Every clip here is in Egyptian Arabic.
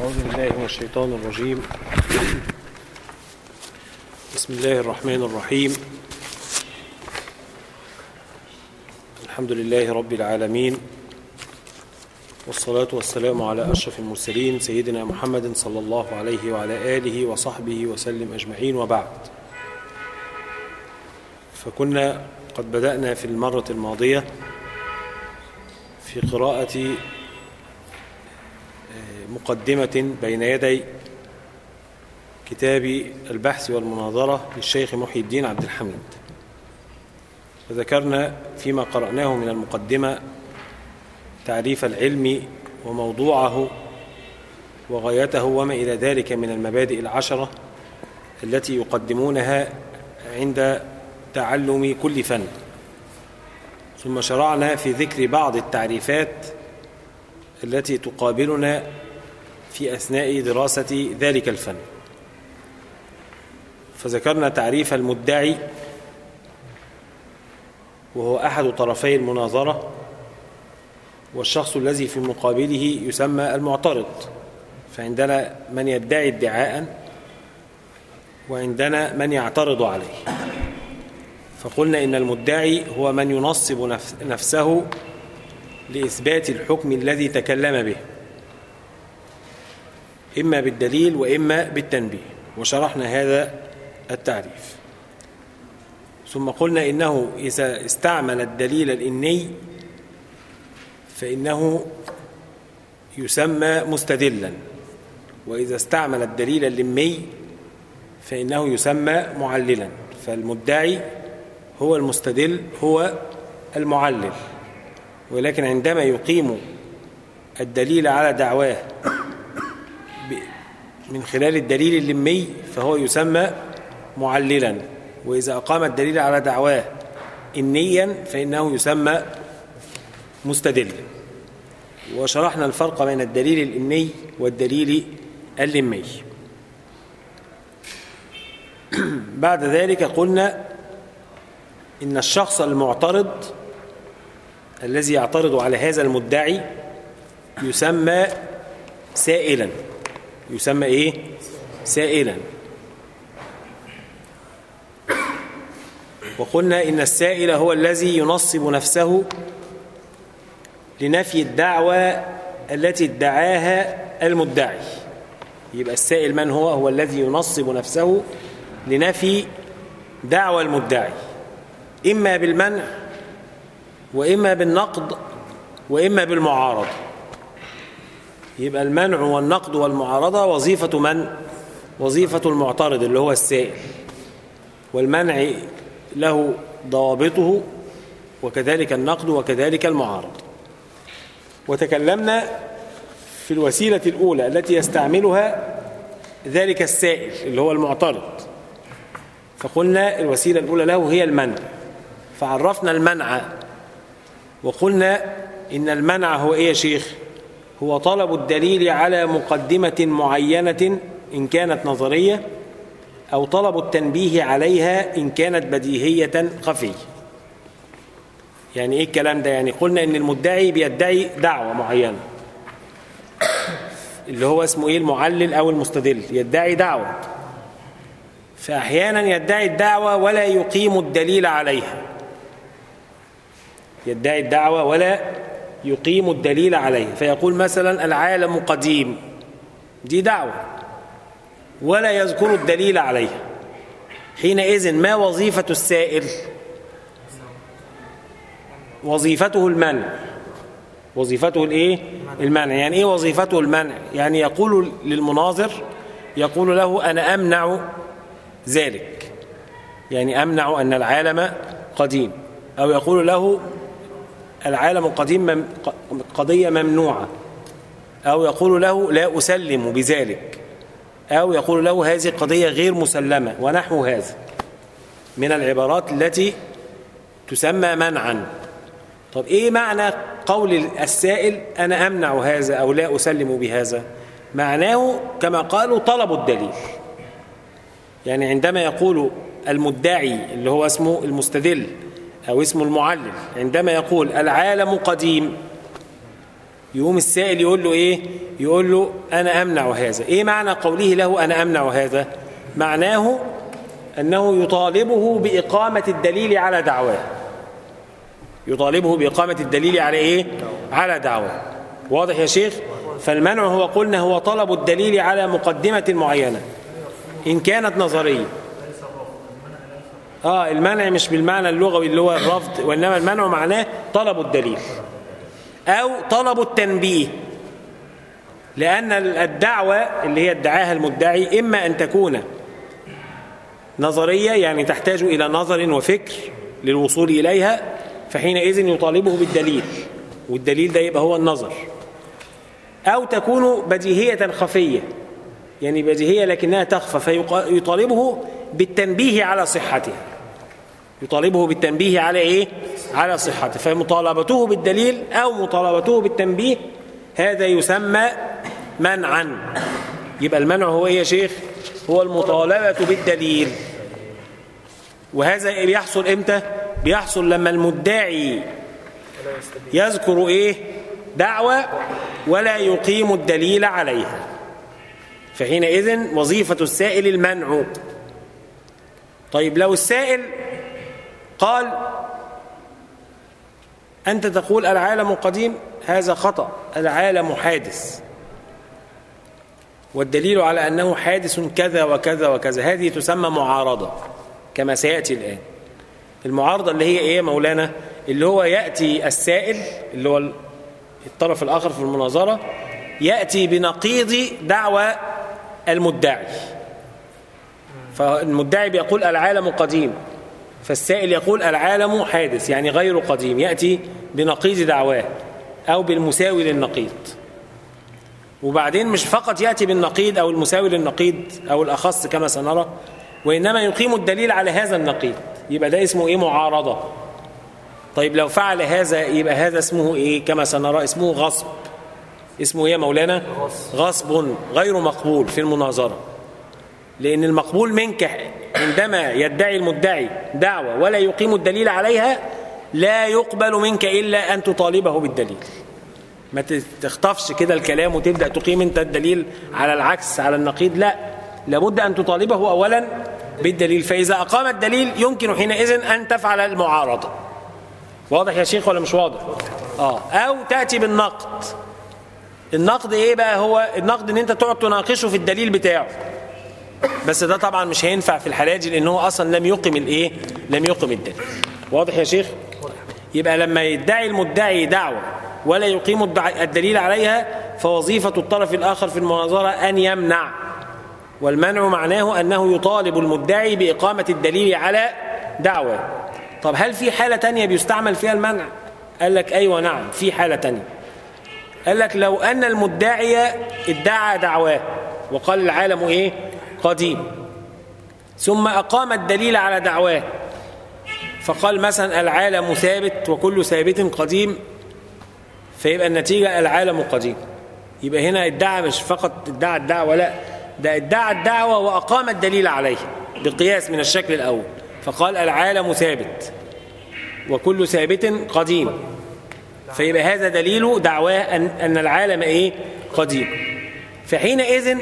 أعوذ بالله من الشيطان الرجيم بسم الله الرحمن الرحيم الحمد لله رب العالمين والصلاة والسلام على أشرف المرسلين سيدنا محمد صلى الله عليه وعلى آله وصحبه وسلم أجمعين وبعد فكنا قد بدأنا في المرة الماضية في قراءة مقدمة بين يدي كتاب البحث والمناظرة للشيخ محي الدين عبد الحميد وذكرنا فيما قرأناه من المقدمة تعريف العلم وموضوعه وغايته وما إلى ذلك من المبادئ العشرة التي يقدمونها عند تعلم كل فن ثم شرعنا في ذكر بعض التعريفات التي تقابلنا في أثناء دراسة ذلك الفن فذكرنا تعريف المدعي وهو أحد طرفي المناظرة والشخص الذي في مقابله يسمى المعترض فعندنا من يدعي ادعاء وعندنا من يعترض عليه فقلنا إن المدعي هو من ينصب نفسه لإثبات الحكم الذي تكلم به إما بالدليل وإما بالتنبيه وشرحنا هذا التعريف ثم قلنا إنه إذا استعمل الدليل الإني فإنه يسمى مستدلا وإذا استعمل الدليل اللمي فإنه يسمى معللا فالمدعي هو المستدل هو المعلل ولكن عندما يقيم الدليل على دعواه من خلال الدليل اللمي فهو يسمى معللا وإذا أقام الدليل على دعواه إنيا فإنه يسمى مستدلا وشرحنا الفرق بين الدليل الإني والدليل اللمي بعد ذلك قلنا إن الشخص المعترض الذي يعترض على هذا المدعي يسمى سائلا يسمى ايه سائلا وقلنا ان السائل هو الذي ينصب نفسه لنفي الدعوى التي ادعاها المدعي يبقى السائل من هو هو الذي ينصب نفسه لنفي دعوى المدعي اما بالمنع واما بالنقد واما بالمعارضه يبقى المنع والنقد والمعارضة وظيفة من؟ وظيفة المعترض اللي هو السائل والمنع له ضوابطه وكذلك النقد وكذلك المعارضة وتكلمنا في الوسيلة الأولى التي يستعملها ذلك السائل اللي هو المعترض فقلنا الوسيلة الأولى له هي المنع فعرفنا المنع وقلنا إن المنع هو إيه يا شيخ؟ هو طلب الدليل على مقدمة معينة إن كانت نظرية أو طلب التنبيه عليها إن كانت بديهية خفية يعني إيه الكلام ده يعني قلنا إن المدعي بيدعي دعوة معينة اللي هو اسمه إيه المعلل أو المستدل يدعي دعوة فأحيانا يدعي الدعوة ولا يقيم الدليل عليها يدعي الدعوة ولا يقيم الدليل عليه فيقول مثلا العالم قديم دي دعوة ولا يذكر الدليل عليها حينئذ ما وظيفة السائل وظيفته المنع وظيفته الايه المنع يعني ايه وظيفته المنع يعني يقول للمناظر يقول له انا امنع ذلك يعني امنع ان العالم قديم او يقول له العالم قديم مم قضية ممنوعة أو يقول له لا أسلم بذلك أو يقول له هذه قضية غير مسلمة ونحو هذا من العبارات التي تسمى منعا طب إيه معنى قول السائل أنا أمنع هذا أو لا أسلم بهذا معناه كما قالوا طلب الدليل يعني عندما يقول المدعي اللي هو اسمه المستدل أو اسمه المعلل عندما يقول العالم قديم يقوم السائل يقول له إيه يقول له أنا أمنع هذا إيه معنى قوله له أنا أمنع هذا معناه أنه يطالبه بإقامة الدليل على دعواه يطالبه بإقامة الدليل على إيه؟ على دعواه واضح يا شيخ؟ فالمنع هو قلنا هو طلب الدليل على مقدمة معينة إن كانت نظرية آه المنع مش بالمعنى اللغوي اللي هو الرفض وإنما المنع معناه طلب الدليل أو طلب التنبيه لأن الدعوة اللي هي ادعاها المدعي إما أن تكون نظرية يعني تحتاج إلى نظر وفكر للوصول إليها فحينئذ يطالبه بالدليل والدليل ده يبقى هو النظر أو تكون بديهية خفية يعني بديهية لكنها تخفى فيطالبه بالتنبيه على صحتها يطالبه بالتنبيه على إيه؟ على صحته فمطالبته بالدليل أو مطالبته بالتنبيه هذا يسمى منعا يبقى المنع هو إيه يا شيخ هو المطالبة بالدليل وهذا بيحصل إمتى بيحصل لما المدعي يذكر إيه دعوة ولا يقيم الدليل عليها فحينئذ وظيفة السائل المنع طيب لو السائل قال أنت تقول العالم قديم هذا خطأ العالم حادث والدليل على أنه حادث كذا وكذا وكذا هذه تسمى معارضة كما سيأتي الآن المعارضة اللي هي إيه مولانا اللي هو يأتي السائل اللي هو الطرف الآخر في المناظرة يأتي بنقيض دعوى المدعي فالمدعي بيقول العالم قديم فالسائل يقول العالم حادث يعني غير قديم يأتي بنقيض دعواه أو بالمساوي للنقيض وبعدين مش فقط يأتي بالنقيض أو المساوي للنقيض أو الأخص كما سنرى وإنما يقيم الدليل على هذا النقيض يبقى ده اسمه إيه معارضة طيب لو فعل هذا يبقى هذا اسمه إيه كما سنرى اسمه غصب اسمه إيه يا مولانا غصب غير مقبول في المناظرة لأن المقبول منك عندما يدعي المدعي دعوة ولا يقيم الدليل عليها لا يقبل منك إلا أن تطالبه بالدليل ما تخطفش كده الكلام وتبدأ تقيم انت الدليل على العكس على النقيض لا لابد أن تطالبه أولا بالدليل فإذا أقام الدليل يمكن حينئذ أن تفعل المعارضة واضح يا شيخ ولا مش واضح آه. أو تأتي بالنقد النقد إيه بقى هو النقد إن أنت تقعد تناقشه في الدليل بتاعه بس ده طبعا مش هينفع في الحالات دي لأن هو أصلا لم يقم الإيه لم يقم الدليل واضح يا شيخ يبقى لما يدعي المدعي دعوة ولا يقيم الدليل عليها فوظيفة الطرف الآخر في المناظرة أن يمنع والمنع معناه أنه يطالب المدعي بإقامة الدليل على دعوة طب هل في حالة تانية بيستعمل فيها المنع قال لك أيوة نعم في حالة تانية قال لك لو أن المدعي ادعى دعواه وقال العالم إيه قديم ثم أقام الدليل على دعواه فقال مثلا العالم ثابت وكل ثابت قديم فيبقى النتيجة العالم قديم يبقى هنا ادعى مش فقط ادعى الدعوة لا ده ادعى الدعوة وأقام الدليل عليه بقياس من الشكل الأول فقال العالم ثابت وكل ثابت قديم فيبقى هذا دليل دعواه أن, أن العالم إيه قديم فحينئذ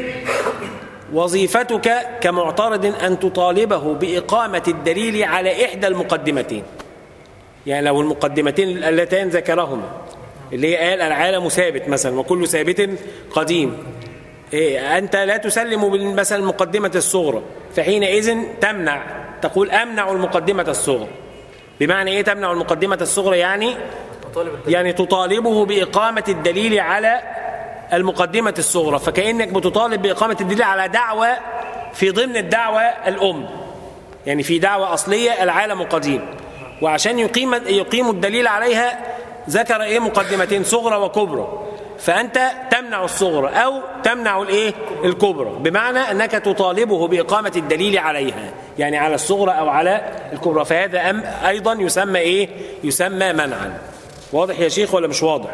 وظيفتك كمعترض أن تطالبه بإقامة الدليل على إحدى المقدمتين يعني لو المقدمتين اللتان ذكرهما اللي هي قال العالم ثابت مثلا وكل ثابت قديم إيه أنت لا تسلم مثلا المقدمة الصغرى فحينئذ تمنع تقول أمنع المقدمة الصغرى بمعنى إيه تمنع المقدمة الصغرى يعني يعني تطالبه بإقامة الدليل على المقدمة الصغرى فكأنك بتطالب بإقامة الدليل على دعوة في ضمن الدعوة الأم يعني في دعوة أصلية العالم قديم وعشان يقيم يقيم الدليل عليها ذكر ايه مقدمتين صغرى وكبرى فأنت تمنع الصغرى أو تمنع الايه الكبرى بمعنى أنك تطالبه بإقامة الدليل عليها يعني على الصغرى أو على الكبرى فهذا أم أيضا يسمى إيه يسمى منعا واضح يا شيخ ولا مش واضح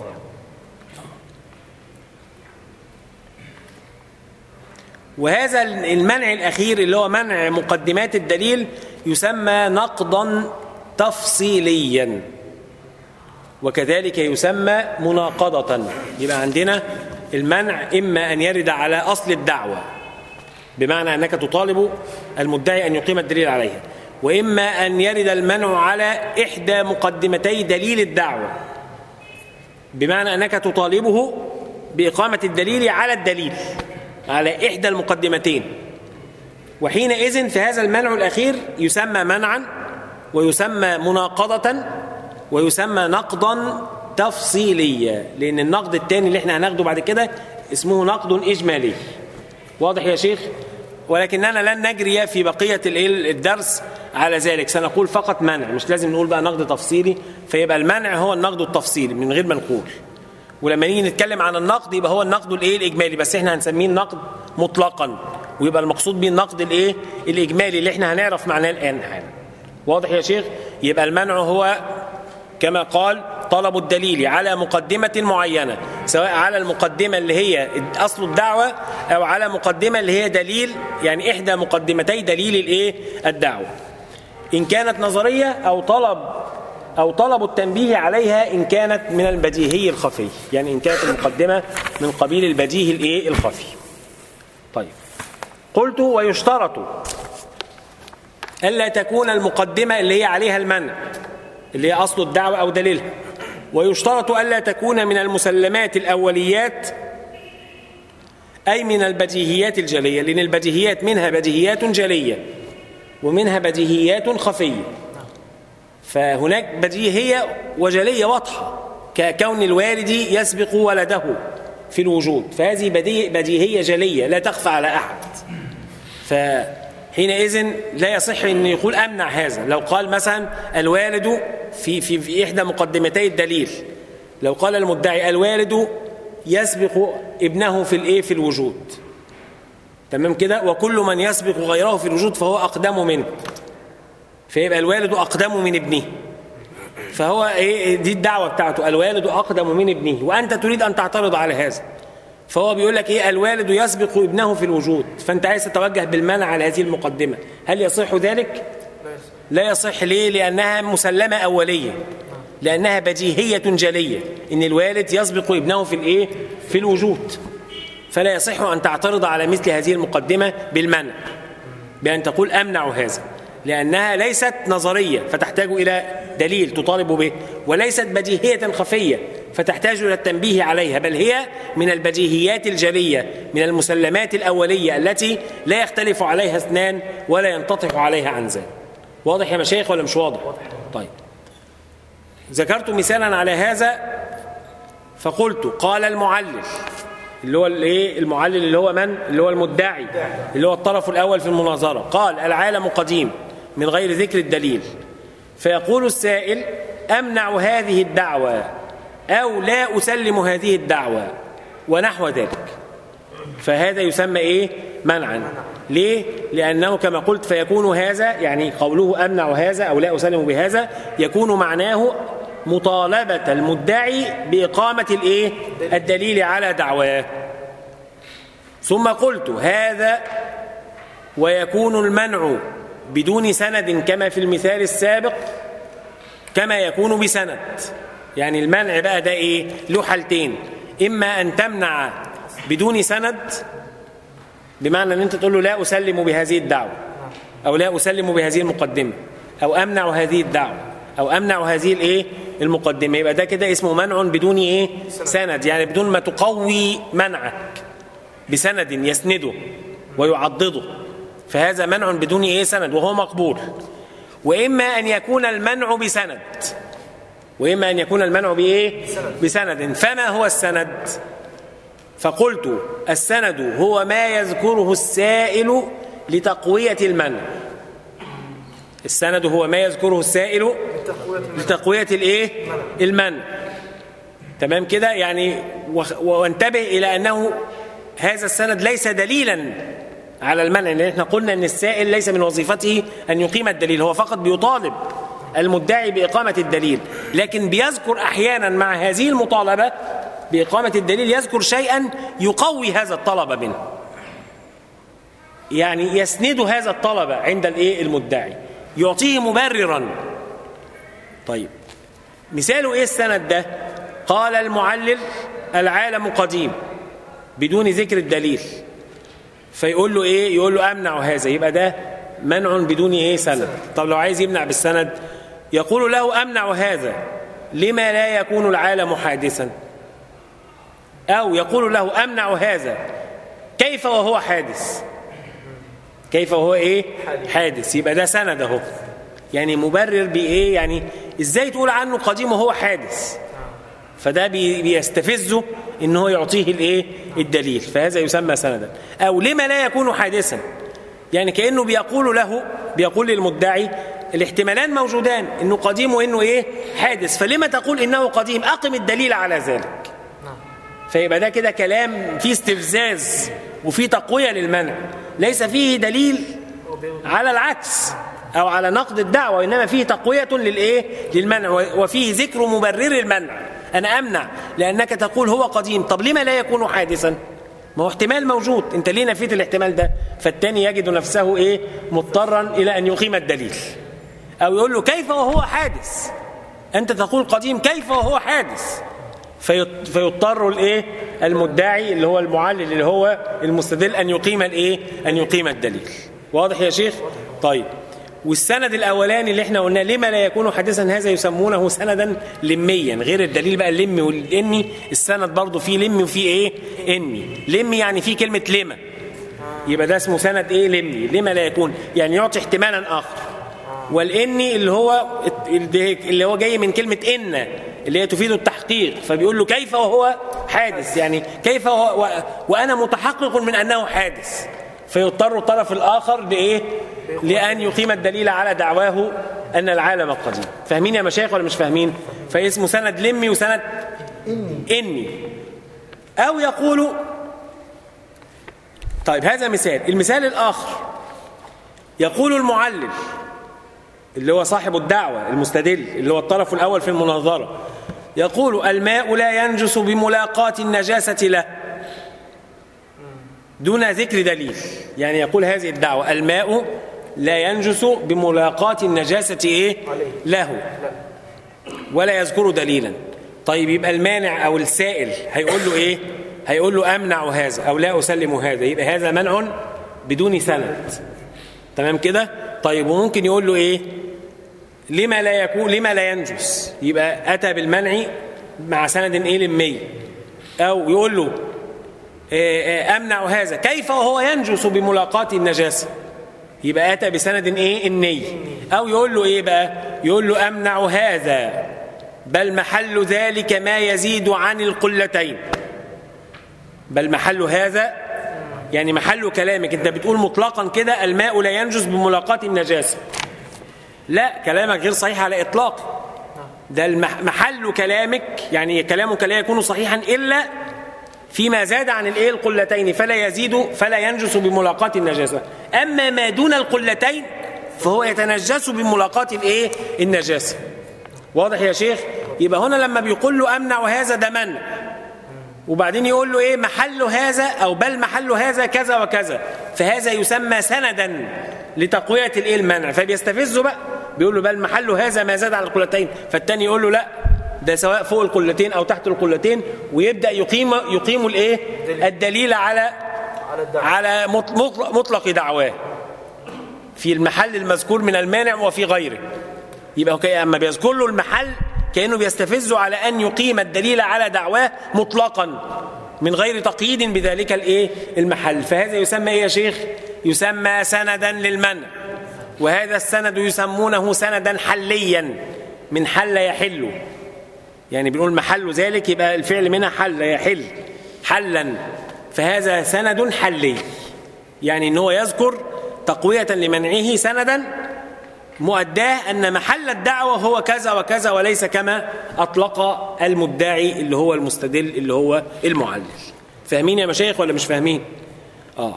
وهذا المنع الأخير اللي هو منع مقدمات الدليل يسمى نقضا تفصيليا وكذلك يسمى مناقضة يبقى عندنا المنع إما أن يرد على أصل الدعوة بمعنى أنك تطالب المدعي أن يقيم الدليل عليها وإما أن يرد المنع على إحدى مقدمتي دليل الدعوة بمعنى أنك تطالبه بإقامة الدليل على الدليل على إحدى المقدمتين وحينئذ في هذا المنع الأخير يسمى منعا ويسمى مناقضة ويسمى نقضا تفصيليا لأن النقد الثاني اللي احنا هناخده بعد كده اسمه نقد إجمالي واضح يا شيخ ولكننا لن نجري في بقية الدرس على ذلك سنقول فقط منع مش لازم نقول بقى نقد تفصيلي فيبقى المنع هو النقد التفصيلي من غير ما نقول ولما نيجي نتكلم عن النقد يبقى هو النقد الايه الاجمالي بس احنا هنسميه النقد مطلقا ويبقى المقصود به النقد الايه الاجمالي اللي احنا هنعرف معناه الان حالا واضح يا شيخ يبقى المنع هو كما قال طلب الدليل على مقدمة معينة سواء على المقدمة اللي هي أصل الدعوة أو على مقدمة اللي هي دليل يعني إحدى مقدمتي دليل الإيه الدعوة إن كانت نظرية أو طلب أو طلب التنبيه عليها إن كانت من البديهي الخفي يعني إن كانت المقدمة من قبيل البديهي الإيه الخفي طيب قلت ويشترط ألا تكون المقدمة اللي هي عليها المنع اللي هي أصل الدعوة أو دليلها ويشترط ألا تكون من المسلمات الأوليات أي من البديهيات الجلية لأن البديهيات منها بديهيات جلية ومنها بديهيات خفية فهناك بديهية وجلية واضحة ككون الوالد يسبق ولده في الوجود فهذه بديهية جلية لا تخفى على أحد فحينئذ لا يصح أن يقول أمنع هذا لو قال مثلا الوالد في, في, في إحدى مقدمتي الدليل لو قال المدعي الوالد يسبق ابنه في الايه في الوجود تمام كده وكل من يسبق غيره في الوجود فهو اقدم منه فيبقى الوالد اقدم من ابنه فهو ايه دي الدعوه بتاعته الوالد اقدم من ابنه وانت تريد ان تعترض على هذا فهو بيقول لك ايه الوالد يسبق ابنه في الوجود فانت عايز تتوجه بالمنع على هذه المقدمه هل يصح ذلك لا يصح ليه لانها مسلمه اوليه لانها بديهيه جليه ان الوالد يسبق ابنه في الايه في الوجود فلا يصح ان تعترض على مثل هذه المقدمه بالمنع بان تقول امنع هذا لانها ليست نظريه فتحتاج الى دليل تطالب به وليست بديهيه خفيه فتحتاج الى التنبيه عليها بل هي من البديهيات الجليه من المسلمات الاوليه التي لا يختلف عليها اثنان ولا ينتطح عليها عنزان واضح يا مشايخ ولا مش واضح طيب ذكرت مثالا على هذا فقلت قال المعلل اللي هو الايه المعلل اللي هو من اللي هو المدعي اللي هو الطرف الاول في المناظره قال العالم قديم من غير ذكر الدليل فيقول السائل امنع هذه الدعوه او لا اسلم هذه الدعوه ونحو ذلك فهذا يسمى ايه منعا ليه لانه كما قلت فيكون هذا يعني قوله امنع هذا او لا اسلم بهذا يكون معناه مطالبه المدعي باقامه الايه الدليل على دعواه ثم قلت هذا ويكون المنع بدون سند كما في المثال السابق كما يكون بسند يعني المنع بقى ده ايه له حالتين اما ان تمنع بدون سند بمعنى ان انت تقول له لا اسلم بهذه الدعوه او لا اسلم بهذه المقدمه او امنع هذه الدعوه او امنع هذه الايه المقدمه يبقى ده كده اسمه منع بدون ايه سند يعني بدون ما تقوي منعك بسند يسنده ويعضده فهذا منع بدون ايه سند وهو مقبول واما ان يكون المنع بسند واما ان يكون المنع بايه بسند فما هو السند فقلت السند هو ما يذكره السائل لتقويه المنع السند هو ما يذكره السائل لتقويه الايه المنع تمام كده يعني وانتبه الى انه هذا السند ليس دليلا على المنع لان احنا قلنا ان السائل ليس من وظيفته ان يقيم الدليل هو فقط بيطالب المدعي باقامه الدليل لكن بيذكر احيانا مع هذه المطالبه باقامه الدليل يذكر شيئا يقوي هذا الطلب منه يعني يسند هذا الطلب عند الايه المدعي يعطيه مبررا طيب مثاله ايه السند ده قال المعلل العالم قديم بدون ذكر الدليل فيقول له ايه يقول له امنع هذا يبقى ده منع بدون ايه سند طب لو عايز يمنع بالسند يقول له امنع هذا لما لا يكون العالم حادثا او يقول له امنع هذا كيف وهو حادث كيف وهو ايه حادث يبقى ده سند اهو يعني مبرر بايه يعني ازاي تقول عنه قديم وهو حادث فده بي- بيستفزه ان هو يعطيه الايه الدليل فهذا يسمى سندا او لما لا يكون حادثا يعني كانه بيقول له بيقول للمدعي الاحتمالان موجودان انه قديم وانه ايه حادث فلما تقول انه قديم اقم الدليل على ذلك فيبقى ده كده كلام فيه استفزاز وفيه تقويه للمنع ليس فيه دليل على العكس او على نقد الدعوه وانما فيه تقويه للايه للمنع وفيه ذكر مبرر المنع انا امنع لانك تقول هو قديم طب لما لا يكون حادثا ما هو احتمال موجود انت ليه نفيت الاحتمال ده فالتاني يجد نفسه ايه مضطرا الى ان يقيم الدليل او يقول له كيف وهو حادث انت تقول قديم كيف وهو حادث فيط- فيضطر الايه المدعي اللي هو المعلل اللي هو المستدل ان يقيم الايه ان يقيم الدليل واضح يا شيخ طيب والسند الاولاني اللي احنا قلناه لما لا يكون حادثا هذا يسمونه سندا لميا غير الدليل بقى اللمي والاني السند برضه فيه لمي وفيه ايه اني لمي يعني فيه كلمه لما يبقى ده اسمه سند ايه لمي لما لا يكون يعني يعطي احتمالا اخر والاني اللي هو اللي هو جاي من كلمه ان اللي هي تفيد التحقيق فبيقول له كيف وهو حادث يعني كيف وهو و- وانا متحقق من انه حادث فيضطر الطرف الاخر لايه لان يقيم الدليل على دعواه ان العالم قديم فاهمين يا مشايخ ولا مش فاهمين فاسمه سند لمي وسند اني او يقول طيب هذا مثال المثال الاخر يقول المعلل اللي هو صاحب الدعوة المستدل اللي هو الطرف الأول في المناظرة يقول الماء لا ينجس بملاقاة النجاسة له دون ذكر دليل يعني يقول هذه الدعوة الماء لا ينجس بملاقاة النجاسة إيه؟ له ولا يذكر دليلا طيب يبقى المانع أو السائل هيقول له إيه هيقول له أمنع هذا أو لا أسلم هذا يبقى هذا منع بدون سند تمام كده طيب وممكن يقول له ايه لما لا يكون لما لا ينجس يبقى اتى بالمنع مع سند ايه للمية او يقول له إيه إيه امنع هذا كيف وهو ينجس بملاقاة النجاسة يبقى اتى بسند ايه الني او يقول له ايه بقى يقول له امنع هذا بل محل ذلك ما يزيد عن القلتين بل محل هذا يعني محل كلامك انت بتقول مطلقا كده الماء لا ينجس بملاقاة النجاسة لا كلامك غير صحيح على اطلاق ده المح- محل كلامك يعني كلامك لا يكون صحيحا الا فيما زاد عن الايه القلتين فلا يزيد فلا ينجس بملاقاة النجاسة اما ما دون القلتين فهو يتنجس بملاقاة الايه النجاسة واضح يا شيخ يبقى هنا لما بيقول له امنع هذا ده منع وبعدين يقول له ايه محل هذا او بل محل هذا كذا وكذا فهذا يسمى سندا لتقويه الايه المنع فبيستفزه بقى بيقول له بل محل هذا ما زاد على القلتين فالتاني يقول له لا ده سواء فوق القلتين او تحت القلتين ويبدا يقيم يقيم الايه الدليل على على الدعوة على مط- مطلق, مطلق دعواه في المحل المذكور من المانع وفي غيره يبقى كي اما بيذكر له المحل كانه بيستفزه على ان يقيم الدليل على دعواه مطلقا من غير تقييد بذلك الايه المحل فهذا يسمى ايه يا شيخ يسمى سندا للمنع وهذا السند يسمونه سندا حليا من حل يحل يعني بنقول محل ذلك يبقى الفعل منها حل يحل حلا فهذا سند حلي يعني ان هو يذكر تقوية لمنعه سندا مؤداه أن محل الدعوة هو كذا وكذا وليس كما أطلق المدعي اللي هو المستدل اللي هو المعلل فاهمين يا مشايخ ولا مش فاهمين آه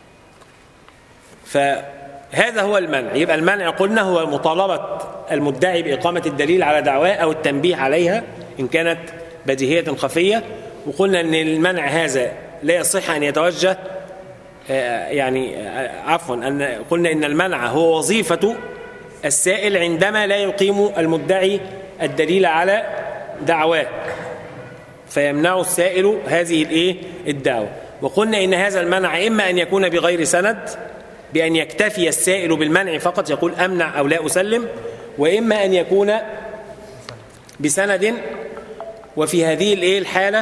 فهذا هو المنع يبقى المنع قلنا هو مطالبة المدعي بإقامة الدليل على دعواه أو التنبيه عليها إن كانت بديهية خفية وقلنا أن المنع هذا لا يصح أن يتوجه آه، يعني آه، عفوا أن قلنا إن المنع هو وظيفة السائل عندما لا يقيم المدعي الدليل على دعواه فيمنع السائل هذه الايه الدعوة وقلنا إن هذا المنع إما أن يكون بغير سند بأن يكتفي السائل بالمنع فقط يقول أمنع أو لا أسلم وإما أن يكون بسند وفي هذه الايه الحالة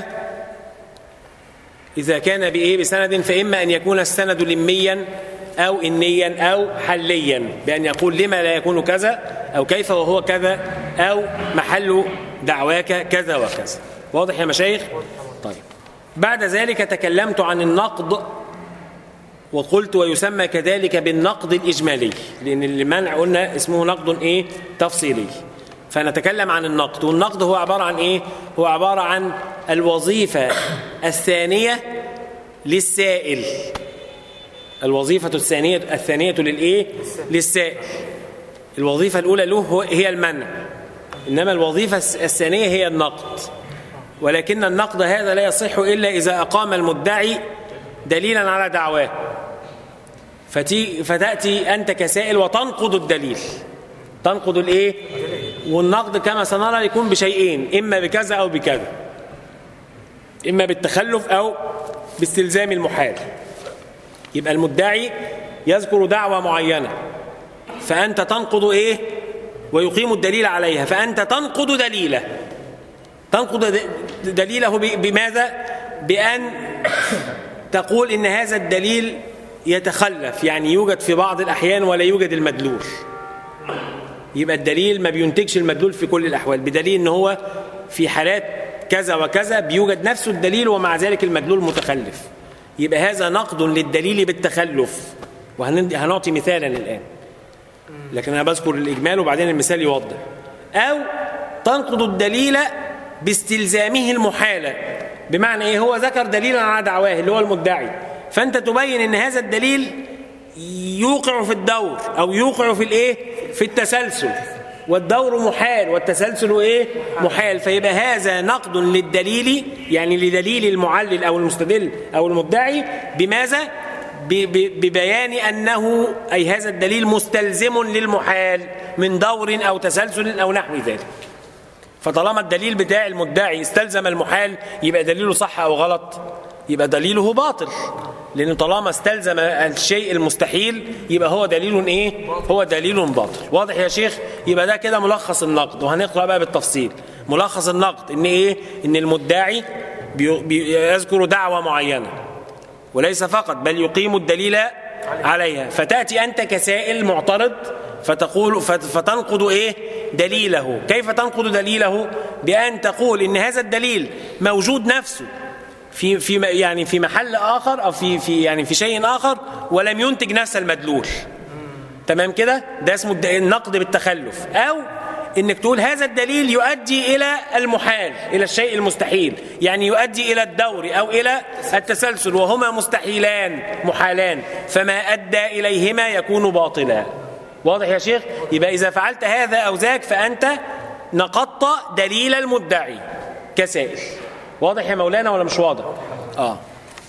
إذا كان بإيه بسند فإما أن يكون السند لميا أو إنيا أو حليا بأن يقول لما لا يكون كذا أو كيف وهو كذا أو محل دعواك كذا وكذا واضح يا مشايخ طيب بعد ذلك تكلمت عن النقد وقلت ويسمى كذلك بالنقد الإجمالي لأن المنع قلنا اسمه نقد إيه تفصيلي فنتكلم عن النقد والنقد هو عبارة عن إيه هو عبارة عن الوظيفة الثانية للسائل الوظيفة الثانية الثانية للإيه للسائل الوظيفة الأولى له هي المنع إنما الوظيفة الثانية هي النقد ولكن النقد هذا لا يصح إلا إذا أقام المدعي دليلا على دعواه فتأتي أنت كسائل وتنقض الدليل تنقض الإيه والنقد كما سنرى يكون بشيئين إما بكذا أو بكذا إما بالتخلف أو باستلزام المحال يبقى المدعي يذكر دعوة معينة فأنت تنقض إيه ويقيم الدليل عليها فأنت تنقض دليله تنقض دليله بماذا بأن تقول إن هذا الدليل يتخلف يعني يوجد في بعض الأحيان ولا يوجد المدلول يبقى الدليل ما بينتجش المدلول في كل الأحوال بدليل ان هو في حالات كذا وكذا بيوجد نفس الدليل ومع ذلك المدلول متخلف يبقى هذا نقد للدليل بالتخلف وهنعطي مثالا الآن لكن أنا بذكر الإجمال وبعدين المثال يوضح أو تنقض الدليل باستلزامه المحالة بمعنى إيه هو ذكر دليلا على دعواه اللي هو المدعي فأنت تبين أن هذا الدليل يوقع في الدور أو يوقع في الإيه في التسلسل والدور محال والتسلسل ايه محال فيبقى هذا نقد للدليل يعني لدليل المعلل او المستدل او المدعي بماذا ببيان انه اي هذا الدليل مستلزم للمحال من دور او تسلسل او نحو ذلك فطالما الدليل بتاع المدعي استلزم المحال يبقى دليله صح او غلط يبقى دليله باطل لأنه طالما استلزم الشيء المستحيل يبقى هو دليل إيه؟ هو دليل باطل واضح يا شيخ؟ يبقى ده كده ملخص النقد وهنقرأ بقى بالتفصيل ملخص النقد إن إيه؟ إن المدعي يذكر دعوة معينة وليس فقط بل يقيم الدليل عليها فتأتي أنت كسائل معترض فتقول فتنقض إيه؟ دليله كيف تنقض دليله؟ بأن تقول إن هذا الدليل موجود نفسه في في يعني في محل اخر او في في يعني في شيء اخر ولم ينتج نفس المدلول تمام كده ده اسمه النقد بالتخلف او انك تقول هذا الدليل يؤدي الى المحال الى الشيء المستحيل يعني يؤدي الى الدور او الى التسلسل وهما مستحيلان محالان فما ادى اليهما يكون باطلا واضح يا شيخ يبقى اذا فعلت هذا او ذاك فانت نقضت دليل المدعي كسائل واضح يا مولانا ولا مش واضح آه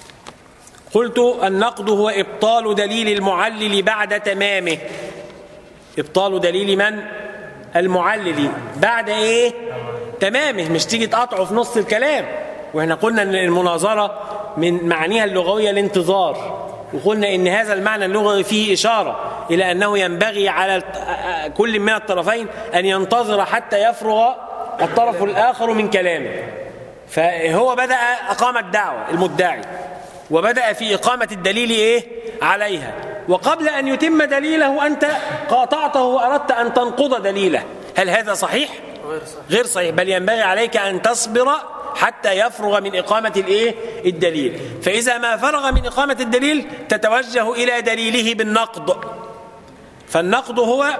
قلت النقد هو إبطال دليل المعلل بعد تمامه إبطال دليل من المعلل بعد إيه تمامه مش تيجي تقطعه في نص الكلام واحنا قلنا ان المناظرة من معانيها اللغوية الانتظار وقلنا ان هذا المعنى اللغوي فيه إشارة إلى أنه ينبغي على كل من الطرفين أن ينتظر حتى يفرغ الطرف الآخر من كلامه فهو بدأ أقام الدعوة المدعي وبدأ في إقامة الدليل إيه عليها وقبل أن يتم دليله أنت قاطعته وأردت أن تنقض دليله هل هذا صحيح؟ غير صحيح, غير صحيح بل ينبغي عليك أن تصبر حتى يفرغ من إقامة الإيه؟ الدليل فإذا ما فرغ من إقامة الدليل تتوجه إلى دليله بالنقض فالنقض هو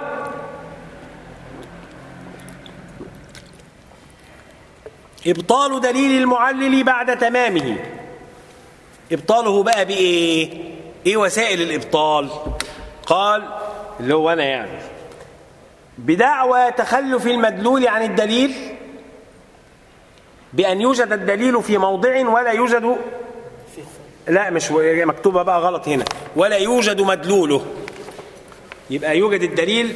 إبطال دليل المعلل بعد تمامه إبطاله بقى بإيه إيه وسائل الإبطال قال اللي هو أنا يعني بدعوى تخلف المدلول عن الدليل بأن يوجد الدليل في موضع ولا يوجد لا مش مكتوبة بقى غلط هنا ولا يوجد مدلوله يبقى يوجد الدليل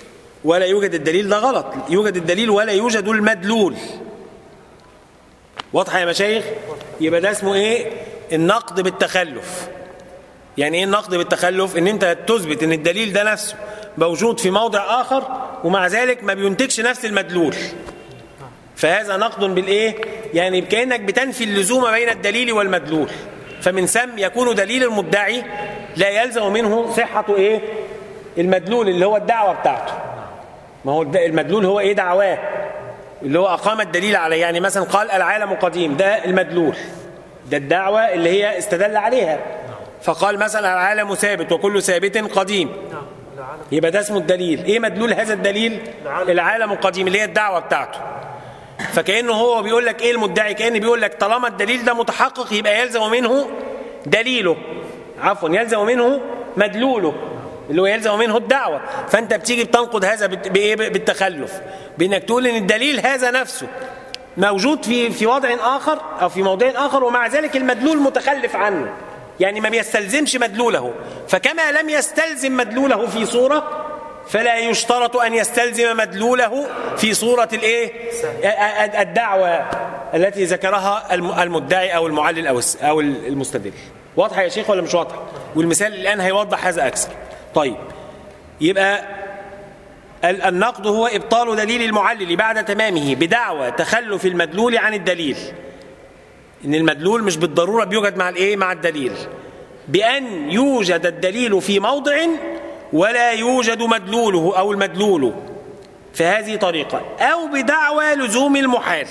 ولا يوجد الدليل ده غلط يوجد الدليل ولا يوجد المدلول واضحه يا مشايخ يبقى ده اسمه ايه النقد بالتخلف يعني ايه النقد بالتخلف ان انت تثبت ان الدليل ده نفسه موجود في موضع اخر ومع ذلك ما بينتجش نفس المدلول فهذا نقد بالايه يعني كانك بتنفي اللزوم بين الدليل والمدلول فمن ثم يكون دليل المدعي لا يلزم منه صحه ايه المدلول اللي هو الدعوه بتاعته ما هو المدلول هو ايه دعواه اللي هو اقام الدليل عليه يعني مثلا قال العالم قديم ده المدلول ده الدعوه اللي هي استدل عليها فقال مثلا العالم ثابت وكل ثابت قديم يبقى ده اسمه الدليل ايه مدلول هذا الدليل العالم قديم اللي هي الدعوه بتاعته فكانه هو بيقول لك ايه المدعي كان بيقول لك طالما الدليل ده متحقق يبقى يلزم منه دليله عفوا يلزم منه مدلوله اللي هو يلزم منه الدعوه فانت بتيجي بتنقض هذا بايه بالتخلف بانك تقول ان الدليل هذا نفسه موجود في في وضع اخر او في موضع اخر ومع ذلك المدلول متخلف عنه يعني ما بيستلزمش مدلوله فكما لم يستلزم مدلوله في صوره فلا يشترط ان يستلزم مدلوله في صوره الايه الدعوه التي ذكرها المدعي او المعلل او او المستدل واضحه يا شيخ ولا مش واضحه والمثال الان هيوضح هذا اكثر طيب يبقى النقد هو ابطال دليل المعلل بعد تمامه بدعوى تخلف المدلول عن الدليل ان المدلول مش بالضروره بيوجد مع الايه مع الدليل بان يوجد الدليل في موضع ولا يوجد مدلوله او المدلول فهذه طريقه او بدعوى لزوم المحال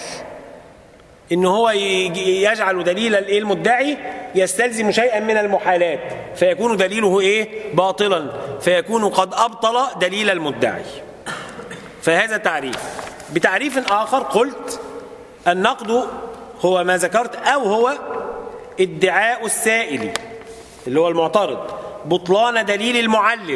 ان هو يجعل دليل الايه المدعي يستلزم شيئا من المحالات فيكون دليله ايه باطلا فيكون قد ابطل دليل المدعي فهذا تعريف بتعريف اخر قلت النقد هو ما ذكرت او هو ادعاء السائل اللي هو المعترض بطلان دليل المعلل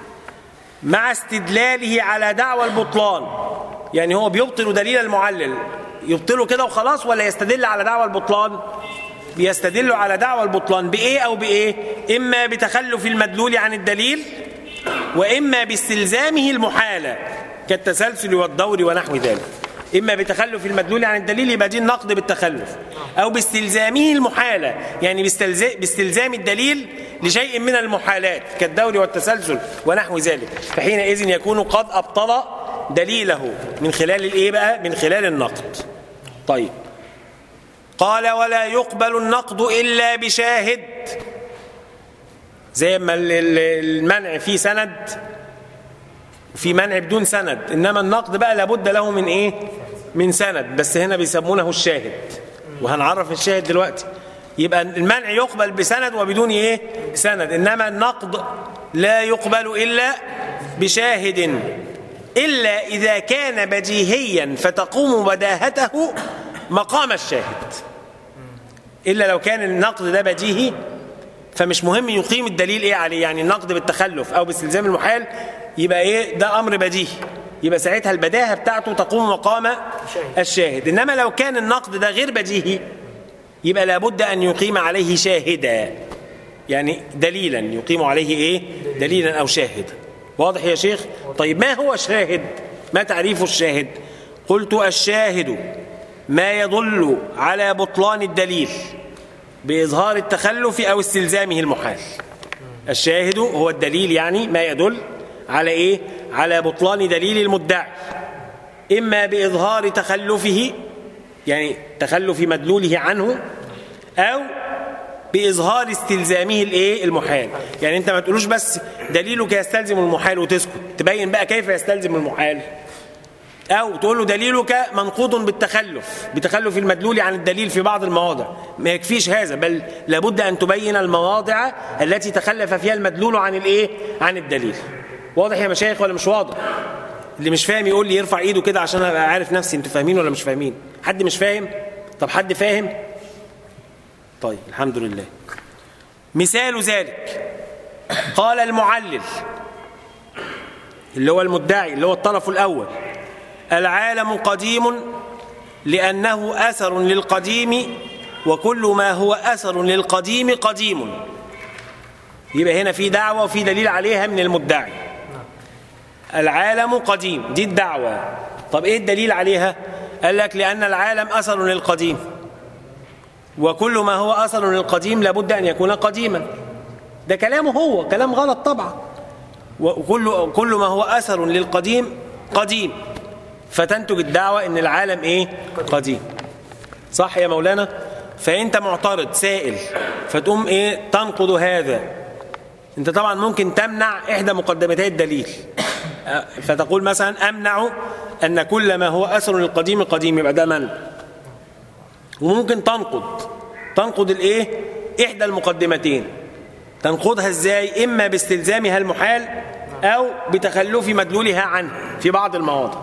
مع استدلاله على دعوى البطلان يعني هو بيبطل دليل المعلل يبطله كده وخلاص ولا يستدل على دعوى البطلان بيستدل على دعوى البطلان بايه او بايه اما بتخلف المدلول عن الدليل واما باستلزامه المحاله كالتسلسل والدور ونحو ذلك اما بتخلف المدلول عن الدليل يبقى دي النقد بالتخلف او باستلزامه المحاله يعني باستلزام الدليل لشيء من المحالات كالدور والتسلسل ونحو ذلك فحينئذ يكون قد ابطل دليله من خلال الايه بقى من خلال النقد طيب قال ولا يقبل النقد الا بشاهد زي ما المنع فيه سند في منع بدون سند انما النقد بقى لابد له من ايه من سند بس هنا بيسمونه الشاهد وهنعرف الشاهد دلوقتي يبقى المنع يقبل بسند وبدون ايه سند انما النقد لا يقبل الا بشاهد الا اذا كان بديهيا فتقوم بداهته مقام الشاهد الا لو كان النقد ده بديهي فمش مهم يقيم الدليل ايه عليه يعني النقد بالتخلف او باستلزام المحال يبقى ايه ده امر بديهي يبقى ساعتها البداهه بتاعته تقوم مقام الشاهد انما لو كان النقد ده غير بديهي يبقى لابد ان يقيم عليه شاهدا يعني دليلا يقيم عليه ايه دليلا او شاهدا واضح يا شيخ طيب ما هو الشاهد ما تعريف الشاهد قلت الشاهد ما يدل على بطلان الدليل بإظهار التخلف أو استلزامه المحال الشاهد هو الدليل يعني ما يدل على إيه؟ على بطلان دليل المدعي إما بإظهار تخلفه يعني تخلف مدلوله عنه أو بإظهار استلزامه الإيه؟ المحال يعني أنت ما تقولوش بس دليلك يستلزم المحال وتسكت تبين بقى كيف يستلزم المحال أو تقول له دليلك منقوض بالتخلف بتخلف المدلول عن الدليل في بعض المواضع ما يكفيش هذا بل لابد أن تبين المواضع التي تخلف فيها المدلول عن الإيه؟ عن الدليل واضح يا مشايخ ولا مش واضح اللي مش فاهم يقول لي يرفع ايده كده عشان ابقى عارف نفسي انتوا فاهمين ولا مش فاهمين حد مش فاهم طب حد فاهم طيب الحمد لله مثال ذلك قال المعلل اللي هو المدعي اللي هو الطرف الأول العالم قديم لأنه أثر للقديم وكل ما هو أثر للقديم قديم يبقى هنا في دعوة وفي دليل عليها من المدعي العالم قديم دي الدعوة طب ايه الدليل عليها قال لك لأن العالم أثر للقديم وكل ما هو أثر للقديم لابد أن يكون قديما ده كلامه هو كلام غلط طبعا وكل كل ما هو أثر للقديم قديم فتنتج الدعوة ان العالم ايه قديم صح يا مولانا فانت معترض سائل فتقوم ايه تنقض هذا انت طبعا ممكن تمنع احدى مقدمتي الدليل فتقول مثلا امنع ان كل ما هو اثر للقديم قديم يبقى ده منع وممكن تنقض تنقض الايه احدى المقدمتين تنقضها ازاي اما باستلزامها المحال او بتخلف مدلولها عنه في بعض المواضع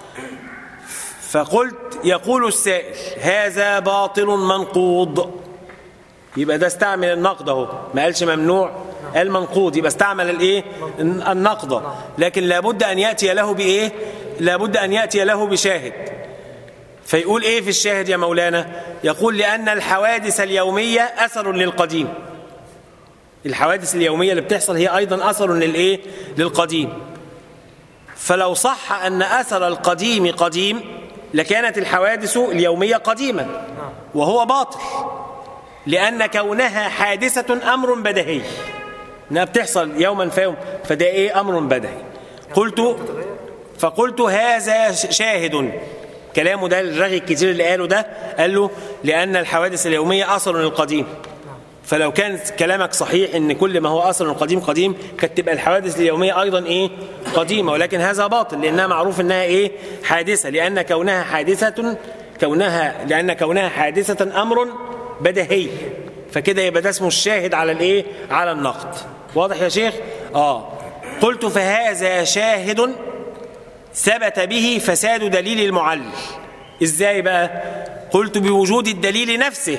فقلت يقول السائل هذا باطل منقوض يبقى ده استعمل النقد اهو ما قالش ممنوع قال منقوض يبقى استعمل الايه النقد لكن لابد ان ياتي له بايه لابد ان ياتي له بشاهد فيقول ايه في الشاهد يا مولانا يقول لان الحوادث اليوميه اثر للقديم الحوادث اليوميه اللي بتحصل هي ايضا اثر للايه للقديم فلو صح ان اثر القديم قديم لكانت الحوادث اليوميه قديمه وهو باطل لان كونها حادثه امر بديهي انها بتحصل يوما فيوم فده ايه امر بديهي قلت فقلت هذا شاهد كلامه ده الرغي الكتير اللي قاله ده قال له لان الحوادث اليوميه اثر للقديم فلو كان كلامك صحيح ان كل ما هو اثر القديم قديم كانت تبقى الحوادث اليوميه ايضا ايه قديمه ولكن هذا باطل لانها معروف انها ايه حادثه لان كونها حادثه كونها لان كونها حادثه امر بديهي فكده يبقى ده اسمه الشاهد على الايه على النقد واضح يا شيخ اه قلت فهذا شاهد ثبت به فساد دليل المعلل ازاي بقى قلت بوجود الدليل نفسه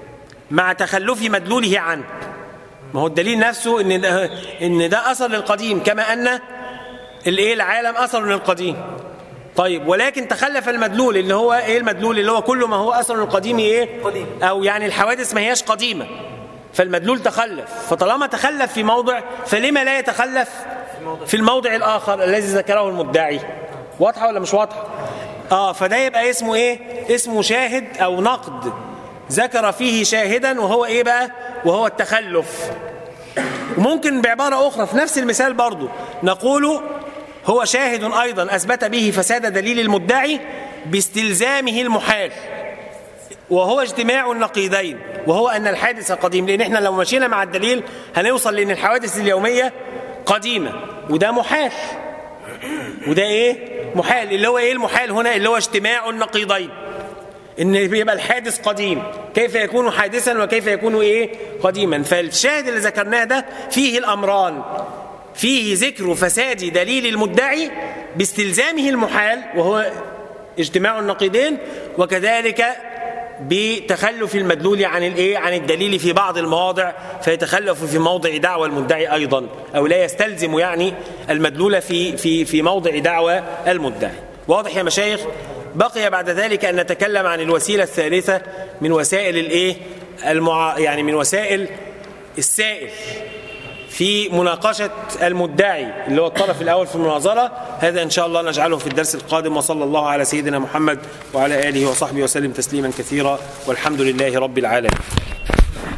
مع تخلف مدلوله عنه ما هو الدليل نفسه ان ده ان ده اثر للقديم كما ان الايه العالم اثر للقديم طيب ولكن تخلف المدلول اللي هو ايه المدلول اللي هو كل ما هو اثر للقديم ايه قديم. او يعني الحوادث ما هياش قديمه فالمدلول تخلف فطالما تخلف في موضع فلما لا يتخلف في الموضع الاخر الذي ذكره المدعي واضحه ولا مش واضحه اه فده يبقى اسمه ايه اسمه شاهد او نقد ذكر فيه شاهدا وهو ايه بقى وهو التخلف وممكن بعبارة أخرى في نفس المثال برضو نقول هو شاهد أيضا أثبت به فساد دليل المدعي باستلزامه المحال وهو اجتماع النقيضين وهو أن الحادث قديم لأن احنا لو مشينا مع الدليل هنوصل لأن الحوادث اليومية قديمة وده محال وده ايه محال اللي هو ايه المحال هنا اللي هو اجتماع النقيضين ان يبقى الحادث قديم كيف يكون حادثا وكيف يكون ايه قديما فالشاهد اللي ذكرناه ده فيه الامران فيه ذكر فساد دليل المدعي باستلزامه المحال وهو اجتماع النقيضين وكذلك بتخلف المدلول عن الايه عن الدليل في بعض المواضع فيتخلف في موضع دعوى المدعي ايضا او لا يستلزم يعني المدلول في في في موضع دعوى المدعي واضح يا مشايخ بقي بعد ذلك ان نتكلم عن الوسيله الثالثه من وسائل الايه المع... يعني من وسائل السائل في مناقشة المدعي اللي هو الطرف الأول في المناظرة هذا إن شاء الله نجعله في الدرس القادم وصلى الله على سيدنا محمد وعلى آله وصحبه وسلم تسليما كثيرا والحمد لله رب العالمين